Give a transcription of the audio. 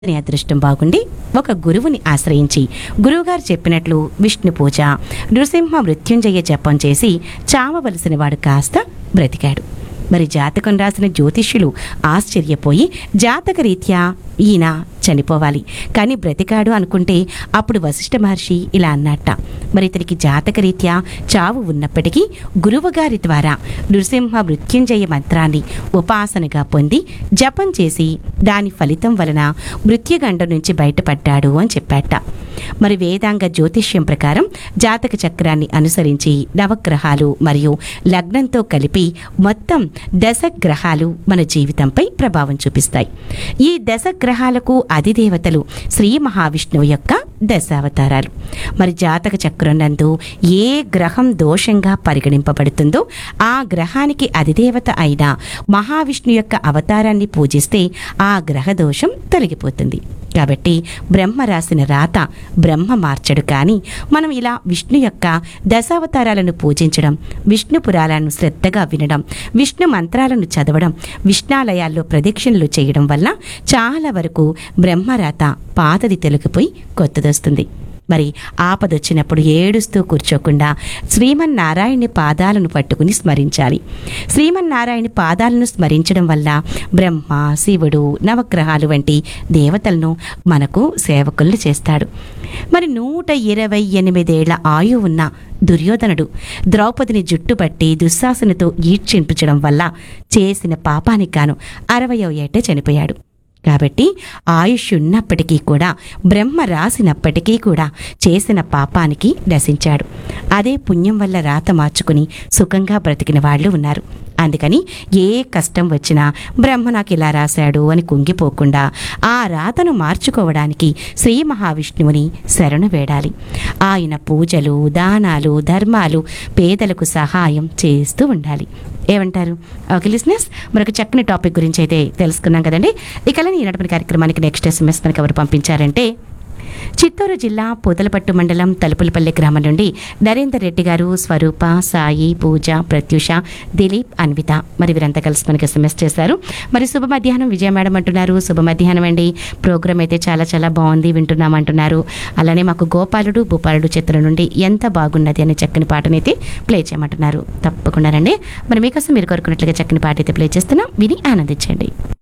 అతని అదృష్టం బాగుండి ఒక గురువుని ఆశ్రయించి గురువుగారు చెప్పినట్లు విష్ణు పూజ నృసింహ మృత్యుంజయ జపం చేసి చావవలసిన వాడు కాస్త బ్రతికాడు మరి జాతకం రాసిన జ్యోతిష్యులు ఆశ్చర్యపోయి జాతక రీత్యా ఈయన చనిపోవాలి కానీ బ్రతికాడు అనుకుంటే అప్పుడు వశిష్ఠ మహర్షి ఇలా అన్నట్ట మరి ఇతనికి జాతక రీత్యా చావు ఉన్నప్పటికీ గురువుగారి ద్వారా నృసింహ మృత్యుంజయ మంత్రాన్ని ఉపాసనగా పొంది జపం చేసి దాని ఫలితం వలన మృత్యుగండం నుంచి బయటపడ్డాడు అని చెప్పాట మరి వేదాంగ జ్యోతిష్యం ప్రకారం జాతక చక్రాన్ని అనుసరించి నవగ్రహాలు మరియు లగ్నంతో కలిపి మొత్తం దశ గ్రహాలు మన జీవితంపై ప్రభావం చూపిస్తాయి ఈ దశ గ్రహాలకు అధిదేవతలు శ్రీ మహావిష్ణువు యొక్క దశావతారాలు మరి జాతక చక్రం నందు ఏ గ్రహం దోషంగా పరిగణింపబడుతుందో ఆ గ్రహానికి అధిదేవత అయిన మహావిష్ణు యొక్క అవతారాన్ని పూజిస్తే ఆ గ్రహ దోషం తొలగిపోతుంది కాబట్టి బ్రహ్మ రాసిన రాత బ్రహ్మ మార్చడు కానీ మనం ఇలా విష్ణు యొక్క దశావతారాలను పూజించడం విష్ణు పురాణాలను శ్రద్ధగా వినడం విష్ణు మంత్రాలను చదవడం విష్ణాలయాల్లో ప్రదక్షిణలు చేయడం వల్ల చాలా వరకు బ్రహ్మరాత పాతది తొలగిపోయి కొత్తదొస్తుంది మరి ఆపదొచ్చినప్పుడు ఏడుస్తూ కూర్చోకుండా శ్రీమన్నారాయణి పాదాలను పట్టుకుని స్మరించాలి శ్రీమన్నారాయణ పాదాలను స్మరించడం వల్ల బ్రహ్మ శివుడు నవగ్రహాలు వంటి దేవతలను మనకు సేవకులు చేస్తాడు మరి నూట ఇరవై ఎనిమిదేళ్ల ఆయు ఉన్న దుర్యోధనుడు ద్రౌపదిని జుట్టుపట్టి దుశ్శాసనతో ఈడ్చింపించడం వల్ల చేసిన పాపానికి గాను అరవయో ఏట చనిపోయాడు కాబట్టి ఆయుష్ ఉన్నప్పటికీ కూడా బ్రహ్మ రాసినప్పటికీ కూడా చేసిన పాపానికి నశించాడు అదే పుణ్యం వల్ల రాత మార్చుకుని సుఖంగా బ్రతికిన వాళ్ళు ఉన్నారు అందుకని ఏ కష్టం వచ్చినా బ్రహ్మ నాకు ఇలా రాశాడు అని కుంగిపోకుండా ఆ రాతను మార్చుకోవడానికి శ్రీ మహావిష్ణువుని శరణు వేడాలి ఆయన పూజలు దానాలు ధర్మాలు పేదలకు సహాయం చేస్తూ ఉండాలి ఏమంటారు ఓకే లిస్నెస్ మరొక చక్కని టాపిక్ గురించి అయితే తెలుసుకున్నాం కదండి ఇక ఈనాటి కార్యక్రమానికి నెక్స్ట్ ఎస్ఎంఎస్ మనకి ఎవరు పంపించారంటే చిత్తూరు జిల్లా పూతలపట్టు మండలం తలుపులపల్లి గ్రామం నుండి నరేందర్ రెడ్డి గారు స్వరూప సాయి పూజ ప్రత్యూష దిలీప్ అన్విత మరి వీరంతా కలిసి మనకి ఎస్ఎంఎస్ చేశారు మరి శుభ మధ్యాహ్నం విజయ మేడం అంటున్నారు శుభ మధ్యాహ్నం అండి ప్రోగ్రామ్ అయితే చాలా చాలా బాగుంది వింటున్నాం అంటున్నారు అలానే మాకు గోపాలుడు భూపాలుడు చిత్రం నుండి ఎంత బాగున్నది అనే చక్కని పాటనైతే ప్లే చేయమంటున్నారు తప్పకుండా రండి మరి మీకోసం మీరు కోరుకున్నట్లుగా చక్కని పాట అయితే ప్లే చేస్తున్నాం విని ఆనందించండి